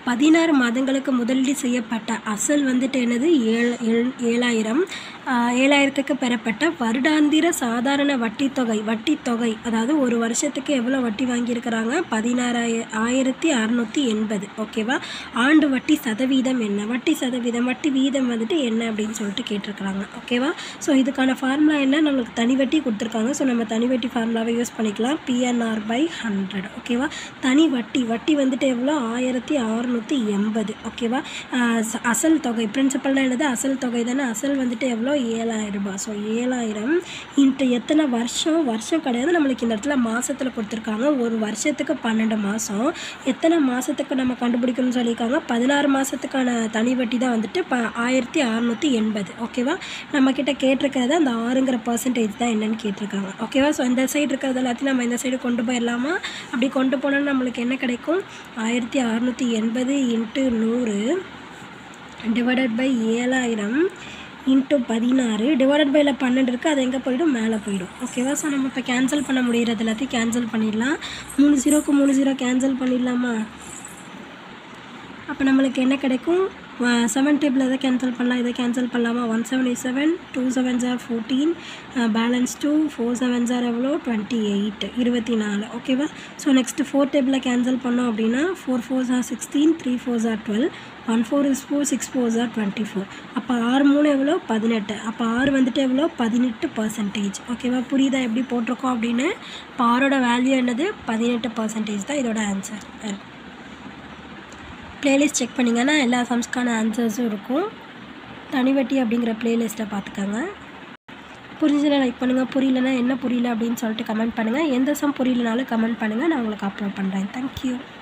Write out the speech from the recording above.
பதினாறு மாதங்களுக்கு முதலீடு செய்யப்பட்ட அசல் வந்துட்டு என்னது ஏழு ஏழு ஏழாயிரம் ஆஹ் ஏழாயிரத்துக்கு பெறப்பட்ட வருடாந்திர சாதாரண வட்டி தொகை வட்டி தொகை அதாவது ஒரு வருஷத்துக்கு எவ்வளோ வட்டி வாங்கியிருக்கிறாங்க பதினாறாய ஆயிரத்தி அறநூற்றி எண்பது ஓகேவா ஆண்டு வட்டி சதவீதம் என்ன வட்டி சதவீதம் வட்டி வீதம் வந்துட்டு என்ன அப்படின்னு சொல்லிட்டு கேட்டிருக்கிறாங்க ஓகேவா ஸோ இதுக்கான ஃபார்முலா என்ன நம்மளுக்கு தனி வட்டி கொடுத்துருக்காங்க ஸோ நம்ம தனி வட்டி ஃபார்முலாவை யூஸ் பண்ணிக்கலாம் பிஎன்ஆர் பை ஹண்ட்ரட் ஓகேவா தனி வட்டி வட்டி வந்துட்டு எவ்வளோ ஆயிரத்தி அறநூற்றி எண்பது ஓகேவா ஆஹ் ச- அசல் தொகை பிரின்சிபல்னா என்னது அசல் தொகை தானே அசல் வந்துட்டு எவ்வளோ ஏழாயிரம் ரூபாய் ஸோ ஏழாயிரம் இன்ட்டு எத்தனை வருஷம் வருஷம் கிடையாது நம்மளுக்கு இந்த இடத்துல மாதத்தில் கொடுத்துருக்காங்க ஒரு வருஷத்துக்கு பன்னெண்டு மாதம் எத்தனை மாதத்துக்கு நம்ம கண்டுபிடிக்கணும்னு சொல்லியிருக்காங்க பதினாறு மாதத்துக்கான தனி வட்டி தான் வந்துட்டு ப ஆயிரத்தி அறநூற்றி எண்பது ஓகேவா நம்மக்கிட்ட கேட்டிருக்கிறது அந்த ஆறுங்கிற பர்சன்டேஜ் தான் என்னன்னு கேட்டிருக்காங்க ஓகேவா ஸோ இந்த சைடு இருக்கிறது எல்லாத்தையும் நம்ம இந்த சைடு கொண்டு போயிடலாமா அப்படி கொண்டு போனோம்னா நம்மளுக்கு என்ன கிடைக்கும் ஆயிரத்தி அறநூற்றி எண்பது இன்ட்டு நூறு டிவைடட் பை ஏழாயிரம் இன்ட்டு பதினாறு டிவைடட் பையில் பன்னெண்டு இருக்குது அது எங்கே போயிடும் மேலே போயிடும் ஓகேவா ஸோ நம்ம இப்போ கேன்சல் பண்ண முடியறது எல்லாத்தையும் கேன்சல் பண்ணிடலாம் மூணு ஜீரோக்கு மூணு ஜீரோ கேன்சல் பண்ணிடலாமா அப்போ நம்மளுக்கு என்ன கிடைக்கும் செவன் டேபிள் எதை கேன்சல் பண்ணலாம் இதை கேன்சல் பண்ணலாமா one seventy seven two seven jar fourteen balance two four seven jar எவ்வளோ டுவெண்ட்டி எயிட் இருபத்தி நாலு ஓகேவா ஸோ நெக்ஸ்ட்டு ஃபோர் டேபிளில் கேன்சல் பண்ணோம் அப்படின்னா four four jar sixteen three four jar twelve one four is four six four jar twenty four அப்போ ஆறு மூணு எவ்வளோ பதினெட்டு அப்போ ஆறு வந்துட்டு எவ்வளோ பதினெட்டு பர்சன்டேஜ் ஓகேவா புரியுதா எப்படி போட்டிருக்கோம் அப்படின்னு இப்போ ஆரோட வேல்யூ என்னது பதினெட்டு பர்சன்டேஜ் தான் இதோட ஆன்சர் ப்ளேலிஸ்ட் செக் பண்ணிங்கன்னா எல்லா சம்ஸ்க்கான ஆன்சர்ஸும் இருக்கும் தனிவட்டி அப்படிங்கிற ப்ளேலிஸ்ட்டை பார்த்துக்கோங்க புரிஞ்சுனா லைக் பண்ணுங்கள் புரியலனா என்ன புரியல அப்படின்னு சொல்லிட்டு கமெண்ட் பண்ணுங்கள் எந்த சம் புரியலனாலும் கமெண்ட் பண்ணுங்கள் நான் உங்களுக்கு அப்லோட் பண்ணுறேன் தேங்க்யூ